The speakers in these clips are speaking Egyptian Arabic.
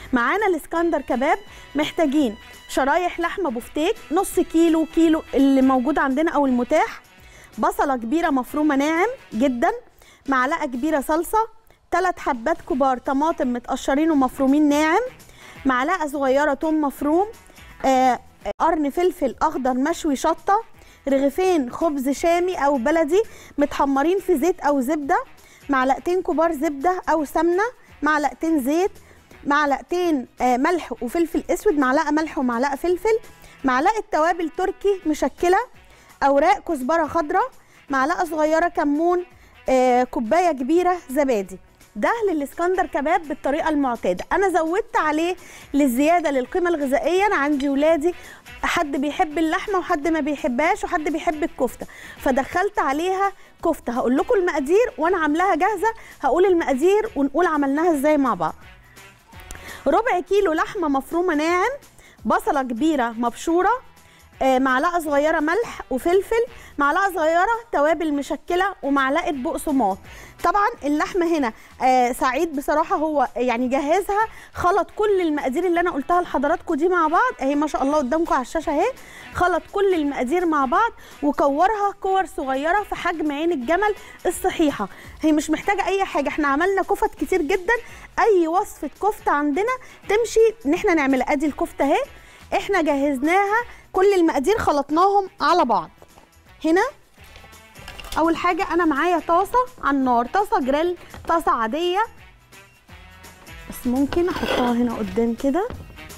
معانا الاسكندر كباب محتاجين شرايح لحمه بفتيك نص كيلو كيلو اللي موجود عندنا او المتاح بصله كبيره مفرومه ناعم جدا معلقه كبيره صلصه ثلاث حبات كبار طماطم متقشرين ومفرومين ناعم معلقه صغيره توم مفروم آه، قرن فلفل اخضر مشوي شطه رغيفين خبز شامي او بلدي متحمرين في زيت او زبده معلقتين كبار زبده او سمنه معلقتين زيت معلقتين آه، ملح وفلفل اسود معلقه ملح ومعلقه فلفل معلقه توابل تركي مشكله اوراق كزبره خضراء معلقه صغيره كمون آه، كوبايه كبيره زبادي ده للاسكندر كباب بالطريقه المعتاده انا زودت عليه للزياده للقيمه الغذائيه انا عندي ولادي حد بيحب اللحمه وحد ما بيحبهاش وحد بيحب الكفته فدخلت عليها كفته هقول لكم المقادير وانا عاملاها جاهزه هقول المقادير ونقول عملناها ازاي مع بعض ربع كيلو لحمه مفرومه ناعم بصله كبيره مبشوره آه، معلقه صغيره ملح وفلفل معلقه صغيره توابل مشكله ومعلقه بقسماط طبعا اللحمه هنا آه، سعيد بصراحه هو يعني جهزها خلط كل المقادير اللي انا قلتها لحضراتكم دي مع بعض اهي ما شاء الله قدامكم على الشاشه اهي خلط كل المقادير مع بعض وكورها كور صغيره في حجم عين الجمل الصحيحه هي مش محتاجه اي حاجه احنا عملنا كفت كتير جدا اي وصفه كفته عندنا تمشي ان احنا نعملها ادي الكفته اهي احنا جهزناها كل المقادير خلطناهم على بعض هنا اول حاجه انا معايا طاسه على النار طاسه جريل طاسه عاديه بس ممكن احطها هنا قدام كده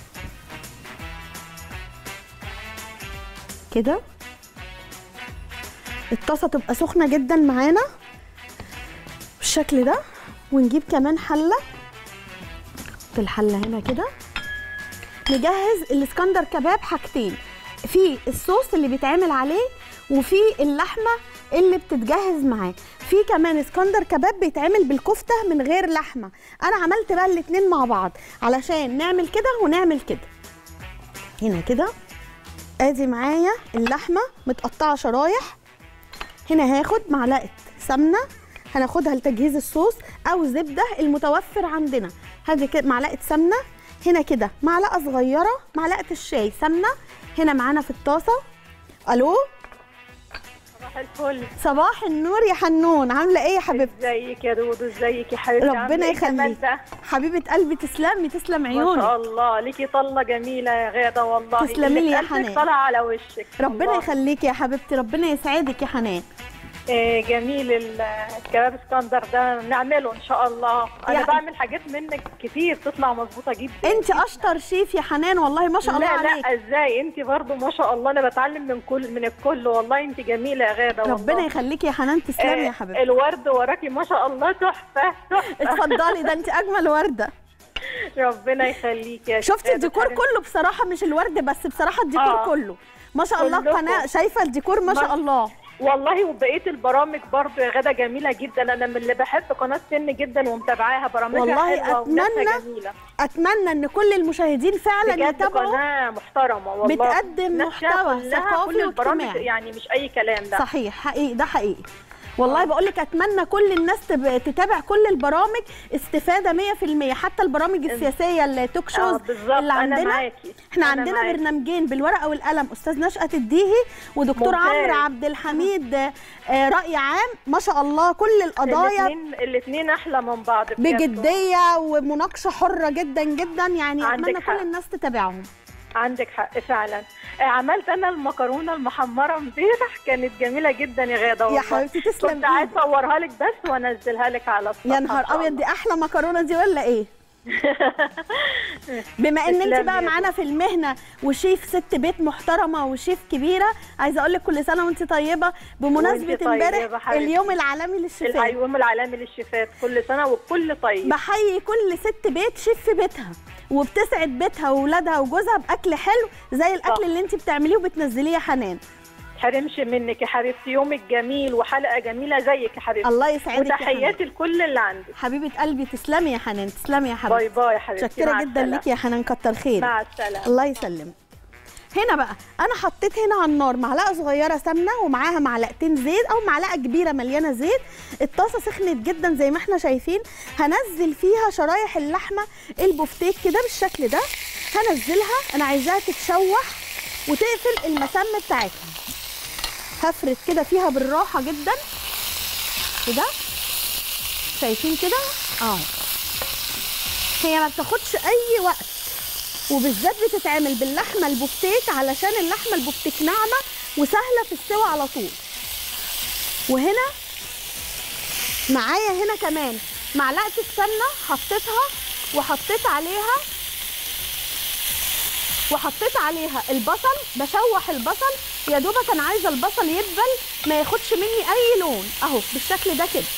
كده الطاسه تبقى سخنه جدا معانا بالشكل ده ونجيب كمان حله نحط الحله هنا كده نجهز الاسكندر كباب حاجتين في الصوص اللي بيتعمل عليه وفي اللحمه اللي بتتجهز معاه في كمان اسكندر كباب بيتعمل بالكفته من غير لحمه انا عملت بقى الاتنين مع بعض علشان نعمل كده ونعمل كده هنا كده ادي معايا اللحمه متقطعه شرايح هنا هاخد معلقه سمنه هناخدها لتجهيز الصوص او زبده المتوفر عندنا هذه كده معلقه سمنه هنا كده معلقه صغيره معلقه الشاي سمنه هنا معانا في الطاسه الو صباح الفل صباح النور يا حنون عامله ايه يا حبيبتي ازيك يا دودو ازيك يا حبيبتي عاملة ربنا إيه كمان يخليك ده؟ حبيبه قلبي تسلمي تسلم ما شاء عيونك الله ليكي طله جميله يا غاده والله تسلمي لي يا اللي في قلبك حنان. طالعه على وشك ربنا والله. يخليكي يا حبيبتي ربنا يسعدك يا حنان إيه جميل ال- الكباب اسكندر ده نعمله ان شاء الله انا يعني- بعمل حاجات منك كتير تطلع مظبوطه جدا انت اشطر شيف يا حنان والله ما شاء الله لا عليك لا ازاي انت برضو ما شاء الله انا بتعلم من كل من الكل والله انت جميله يا غاده والله ربنا يخليكي يا حنان تسلمي يا آه، حبيبتي الورد وراكي ما شاء الله تحفه تحفه اتفضلي ده انت اجمل ورده ربنا يخليك يا شفتي غادة الديكور حبيبتي. كله بصراحه مش الورد بس بصراحه الديكور آه. كله ما شاء الله كلكم. قناه شايفه الديكور ما شاء ما- الله والله وبقيه البرامج برضو يا غاده جميله جدا انا من اللي بحب قناه سن جدا ومتابعاها برامجها والله حلوه وناسها أتمنى جميله اتمنى ان كل المشاهدين فعلا بجد يتابعوا قناه محترمه والله بتقدم ناسها محتوى كلها ثقافي كل البرامج واجتماعي. يعني مش اي كلام ده صحيح حقيقي ده حقيقي والله بقول لك اتمنى كل الناس تب- تتابع كل البرامج استفاده 100% حتى البرامج السياسيه التوك آه، شوز بالظبط اللي انا عندنا معاكي احنا أنا عندنا معاكي. برنامجين بالورقه والقلم استاذ نشأت الديهي ودكتور ممتاز. عمرو عبد الحميد آه، راي عام ما شاء الله كل القضايا الاثنين الاثنين احلى من بعض بجد. بجديه ومناقشه حره جدا جدا يعني عندك اتمنى كل حق. الناس تتابعهم عندك حق فعلا آه، عملت انا المكرونه المحمره امبارح كانت جميله جدا يا غاده والله يا حبيبتي تسلم كنت عايزه اصورها لك بس وانزلها لك على الصفحه يا إن نهار شاء ابيض الله. دي احلى مكرونه دي ولا ايه بما ان انت تسلمي بقى يا معانا في المهنه وشيف ست بيت محترمه وشيف كبيره عايزه اقول لك كل سنه وانت طيبه بمناسبه وانت طيبة يا امبارح حبيبتي. اليوم العالمي للشفاء اليوم العالمي للشفات كل سنه وكل طيب بحيي كل ست بيت شيف في بيتها وبتسعد بيتها واولادها وجوزها باكل حلو زي الاكل صح. اللي انت بتعمليه وبتنزليه يا حنان حرمش منك يا حبيبتي يومك جميل وحلقه جميله زيك يا حبيبتي الله يسعدك يا حنان وتحياتي لكل اللي عندك حبيبه قلبي تسلمي يا حنان تسلمي يا حبيبتي باي باي يا حبيبتي متشكره مع جدا السلامة. ليكي يا حنان كتر خير مع السلامه الله يسلمك هنا بقى انا حطيت هنا على النار معلقه صغيره سمنه ومعاها معلقتين زيت او معلقه كبيره مليانه زيت الطاسه سخنت جدا زي ما احنا شايفين هنزل فيها شرايح اللحمه البفتيك كده بالشكل ده هنزلها انا عايزاها تتشوح وتقفل المسام بتاعتها هفرد كده فيها بالراحه جدا كده شايفين كده اه هي ما بتاخدش اي وقت وبالذات بتتعمل باللحمه البفتيك علشان اللحمه البفتيك ناعمه وسهله في السوى على طول وهنا معايا هنا كمان معلقه السمنه حطيتها وحطيت عليها وحطيت عليها البصل بشوح البصل يا دوبك انا عايزه البصل يدبل ما ياخدش مني اي لون اهو بالشكل ده كده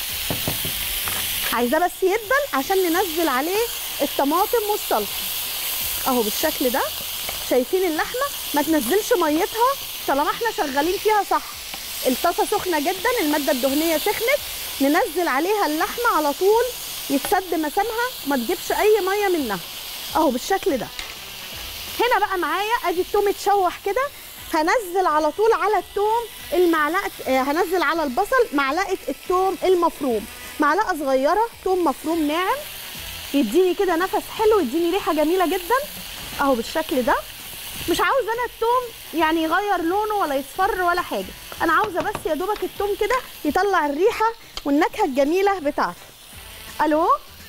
عايزاه بس يدبل عشان ننزل عليه الطماطم والصلصه اهو بالشكل ده شايفين اللحمه ما تنزلش ميتها طالما احنا شغالين فيها صح الطاسه سخنه جدا الماده الدهنيه سخنت ننزل عليها اللحمه على طول يتسد مسامها ما تجيبش اي ميه منها اهو بالشكل ده هنا بقى معايا ادي التوم اتشوح كده هنزل على طول على التوم المعلقه آه، هنزل على البصل معلقه التوم المفروم معلقه صغيره توم مفروم ناعم يديني كده نفس حلو يديني ريحه جميله جدا اهو بالشكل ده مش عاوزه انا التوم يعني يغير لونه ولا يصفر ولا حاجه انا عاوزه بس يا دوبك التوم كده يطلع الريحه والنكهه الجميله بتاعته الو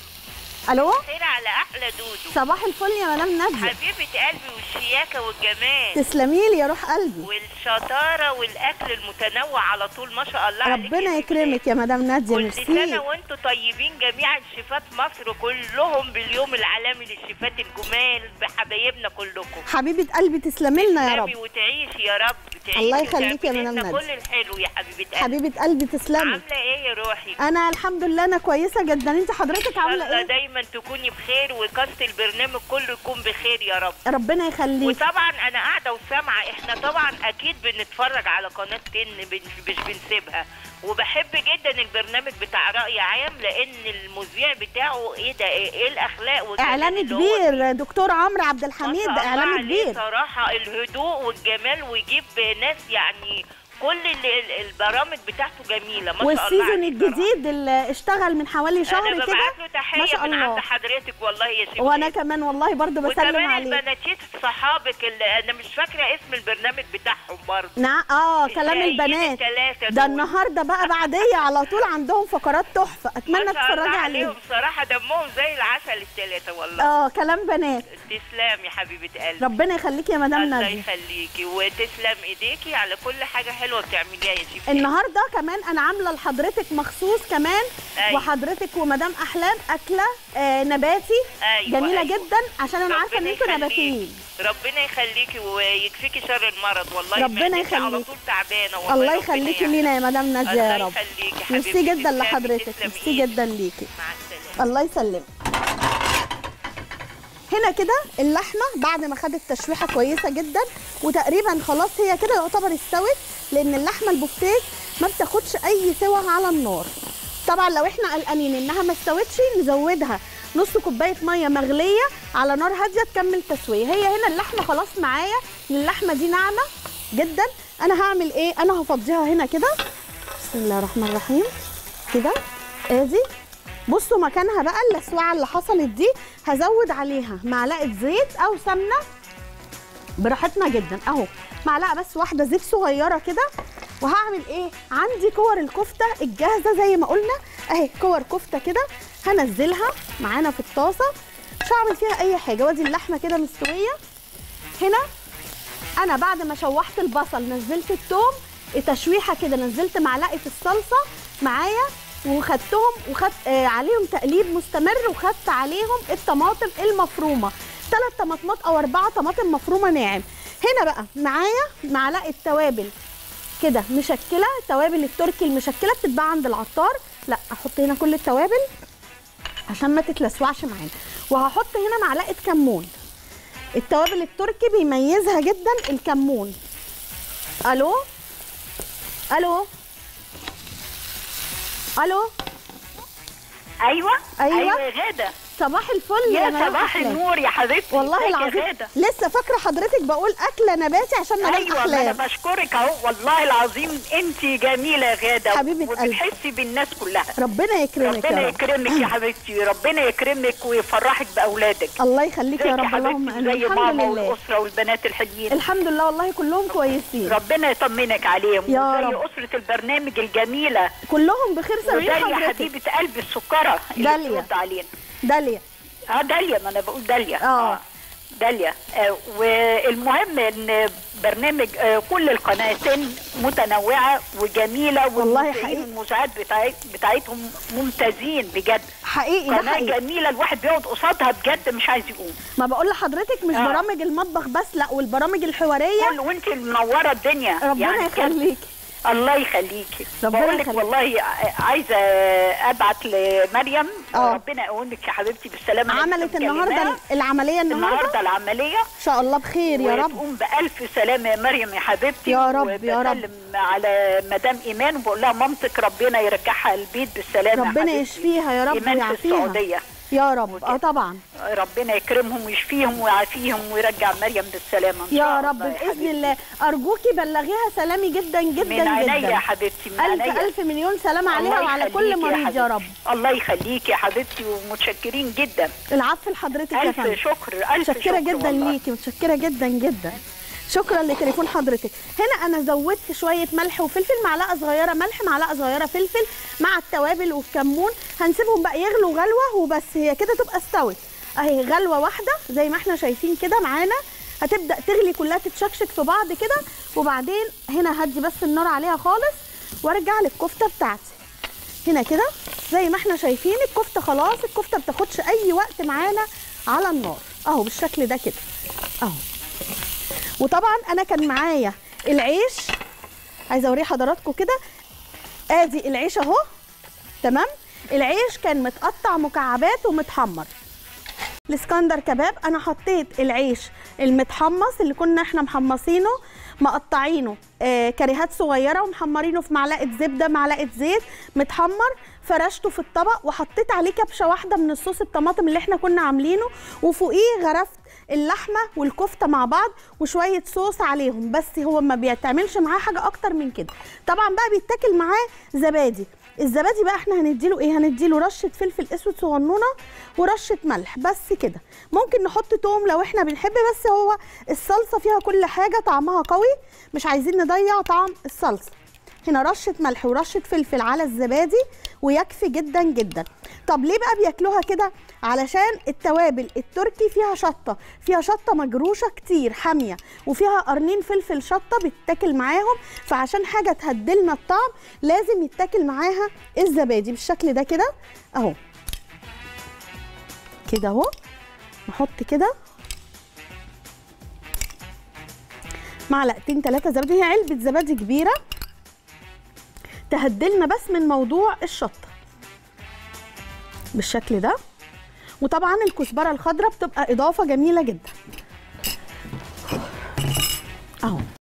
الو خير على احلى دودو صباح الفل يا مدام ناديه حبيبه قلبي والشياكه والجمال تسلمي لي يا روح قلبي والشطاره والاكل المتنوع على طول ما شاء الله عليك ربنا يا يكرمك يا مدام ناديه كل سنه ميرسي وانتم طيبين جميعا شيفات مصر كلهم باليوم العالمي للشيفات الجمال بحبايبنا كلكم حبيبه قلبي تسلمي لنا يا تسلمي رب وتعيشي يا رب تعيشي الله يخليك يا وتعملي مدام لنا نادية. كل الحلو يا حبيبه قلبي حبيبه قلبي تسلمي عامله ايه يا روحي انا الحمد لله انا كويسه جدا انت حضرتك عامله الله ايه دايما تكوني بخير وكاست البرنامج كله يكون بخير يا رب ربنا يخليك وطبعا انا قاعده وسامعه احنا طبعا اكيد بنتفرج على قناه تن بن- مش بنسيبها وبحب جدا البرنامج بتاع راي عام لان المذيع بتاعه ايه ده ايه, إيه الاخلاق والجمال اعلامي اللي هو كبير دكتور عمرو عبد ما الحميد شاء الله اعلامي عليه كبير صراحه الهدوء والجمال ويجيب ناس يعني كل ال- ال- البرامج بتاعته جميله ما شاء الله والسيزون عليه صراحة. الجديد اللي اشتغل من حوالي شهر انا كده ببعت له ما تحيه شاء من عند الله حضرتك والله يا شيخ وانا كمان والله برضو بسلم وكمان عليه البناتيت صحابك اللي انا مش فاكره اسم البرنامج بتاعهم برضه نعم اه كلام الشقيين البنات التلاتة ده دول. النهارده بقى بعديه على طول عندهم فقرات تحفه ما اتمنى شاء الله تتفرجي عليهم عليهم صراحه دمهم زي العسل الثلاثه والله اه كلام بنات تسلم يا حبيبه قلبي ربنا يخليكي يا مدام الله ناديه يخليكي وتسلم ايديكي على كل حاجه حلوه بتعمليها يا شيخ النهارده كمان انا عامله لحضرتك مخصوص كمان أيوة. وحضرتك ومدام احلام اكله آه نباتي أيوة، جميله أيوة. جدا عشان انا عارفه ان ربنا انتوا يخليك. نباتيين ربنا يخليكي ويكفيكي شر المرض والله ربنا معدتي على يخليك. طول تعبانه والله الله ربنا يخليكي يعلم. لينا يا مدام ناديه يا الله رب يخليكي حبيبتي ميرسي جدا تسلمي، لحضرتك تسلمي ميرسي إيدك. جدا ليكي مع السلامه الله يسلمك هنا كده اللحمه بعد ما خدت تشويحه كويسه جدا وتقريبا خلاص هي كده يعتبر استوت لان اللحمه البفتيك ما بتاخدش اي سوى على النار طبعا لو احنا قلقانين انها ما استوتش نزودها نص كوبايه ميه مغليه على نار هاديه تكمل تسويه هي هنا اللحمه خلاص معايا اللحمه دي ناعمه جدا انا هعمل ايه انا هفضيها هنا كده بسم الله الرحمن الرحيم كده ادي بصوا مكانها بقى اللسوعه اللي حصلت دي هزود عليها معلقه زيت او سمنه براحتنا جدا اهو معلقه بس واحده زيت صغيره كده وهعمل ايه عندي كور الكفته الجاهزه زي ما قلنا اهي كور كفته كده هنزلها معانا في الطاسه مش هعمل فيها اي حاجه وادي اللحمه كده مستويه هنا انا بعد ما شوحت البصل نزلت الثوم تشويحه كده نزلت معلقه الصلصه معايا وخدتهم وخدت آه عليهم تقليب مستمر وخدت عليهم الطماطم المفرومه ثلاث طماطمات او اربعه طماطم مفرومه ناعم هنا بقى معايا معلقه توابل كده مشكله توابل التركي المشكله بتتباع عند العطار لا احط هنا كل التوابل عشان ما تتلسوعش معانا وهحط هنا معلقه كمون التوابل التركي بيميزها جدا الكمون الو الو الو ايوه أيوة. ايوه يا غاده صباح الفل يا مدام صباح أحلام. النور يا حبيبتي والله ازيك يا العظيم غادة؟ لسه فاكره حضرتك بقول اكله نباتي عشان مدام ايوه ما انا احلام بشكرك اهو والله العظيم انت جميله يا غاده حبيبة قلبي. وبتحسي بالناس كلها ربنا يكرمك ربنا يا رب يكرمك يا حبيبتي ربنا يكرمك ويفرحك باولادك الله يخليك يا ازيك رب اللهم حبيبتي امين زي الحمد ماما لله والاسره والبنات الحلوين الحمد لله والله كلهم كويسين ربنا يطمنك عليهم يا وزي رب. اسره البرنامج الجميله كلهم بخير سامعين وداليا حضرتك حبيبه قلب السكره اللي داليا. بترد علينا داليا اه داليا ما انا بقول داليا آه. داليا آه والمهم ان برنامج آه كل القناتين متنوعه وجميله والله والمذيعين حقيقي. والمذيعات بتاعت بتاعتهم ممتازين بجد حقيقي ده قناه حقيقي جميله الواحد بيقعد قصادها بجد مش عايز يقوم ما بقول لحضرتك مش آه. برامج المطبخ بس لا والبرامج الحواريه كل وانت منوره الدنيا ربنا يعني بجد. يخليكي الله يخليكي ربنا بقول لك يخليك. والله ع- عايزه ابعت لمريم آه. ربنا يقومك يا حبيبتي بالسلامه أنا عملت لسه النهارده مكلماها. العمليه النهارده النهارده العمليه ان شاء الله بخير يا رب وتقوم بألف سلامة يا مريم يا حبيبتي يا رب، يا رب. وبسلم على مدام إيمان وبقول لها مامتك ربنا يرجعها البيت بالسلامة يا ربنا حبيبتي. يشفيها يا رب إيمان في ويعافيها السعودية يا رب اه طبعا ربنا يكرمهم ويشفيهم ويعافيهم ويرجع مريم بالسلامة إن يا شاء رب الله يا باذن حبيبتي. الله ارجوكي بلغيها سلامي جدا جدا من عينيا جدا يا حبيبتي من الف عينيا الف مليون سلام عليها الله وعلى كل يخليكي مريض يا رب حبيبتي. الله يخليكي يا حبيبتي ومتشكرين جدا العفو لحضرتك يا ألف فندم شكر ألف متشكره شكر جدا والله. ليكي متشكره جدا جدا شكرا لتليفون حضرتك هنا انا زودت شويه ملح وفلفل معلقه صغيره ملح معلقه صغيره فلفل مع التوابل والكمون هنسيبهم بقى يغلوا غلوه وبس هي كده تبقى استوت اهي غلوه واحده زي ما احنا شايفين كده معانا هتبدا تغلي كلها تتشكشك في بعض كده وبعدين هنا هدي بس النار عليها خالص وارجع للكفته بتاعتي هنا كده زي ما احنا شايفين الكفته خلاص الكفته بتاخدش اي وقت معانا على النار اهو بالشكل ده كده اهو وطبعا انا كان معايا العيش عايزه اوريه حضراتكم كده ادي العيش اهو تمام العيش كان متقطع مكعبات ومتحمر الاسكندر كباب انا حطيت العيش المتحمص اللي كنا احنا محمصينه مقطعينه آه كريهات صغيره ومحمرينه في معلقه زبده معلقه زيت متحمر فرشته في الطبق وحطيت عليه كبشه واحده من الصوص الطماطم اللي احنا كنا عاملينه وفوقيه غرفت اللحمه والكفته مع بعض وشويه صوص عليهم بس هو ما بيتعملش معاه حاجه اكتر من كده طبعا بقى بيتاكل معاه زبادي الزبادي بقى احنا هنديله ايه هنديله رشه فلفل اسود صغنونه ورشه ملح بس كده ممكن نحط توم لو احنا بنحب بس هو الصلصه فيها كل حاجه طعمها قوي مش عايزين نضيع طعم الصلصه هنا رشه ملح ورشه فلفل على الزبادي ويكفي جدا جدا طب ليه بقى بياكلوها كده علشان التوابل التركي فيها شطه فيها شطه مجروشه كتير حاميه وفيها قرنين فلفل شطه بتتاكل معاهم فعشان حاجه تهدلنا الطعم لازم يتاكل معاها الزبادي بالشكل ده كده اهو كده اهو نحط كده معلقتين ثلاثه زبادي هي علبه زبادي كبيره تهدلنا بس من موضوع الشطه بالشكل ده وطبعا الكزبره الخضراء بتبقى اضافه جميله جدا اهو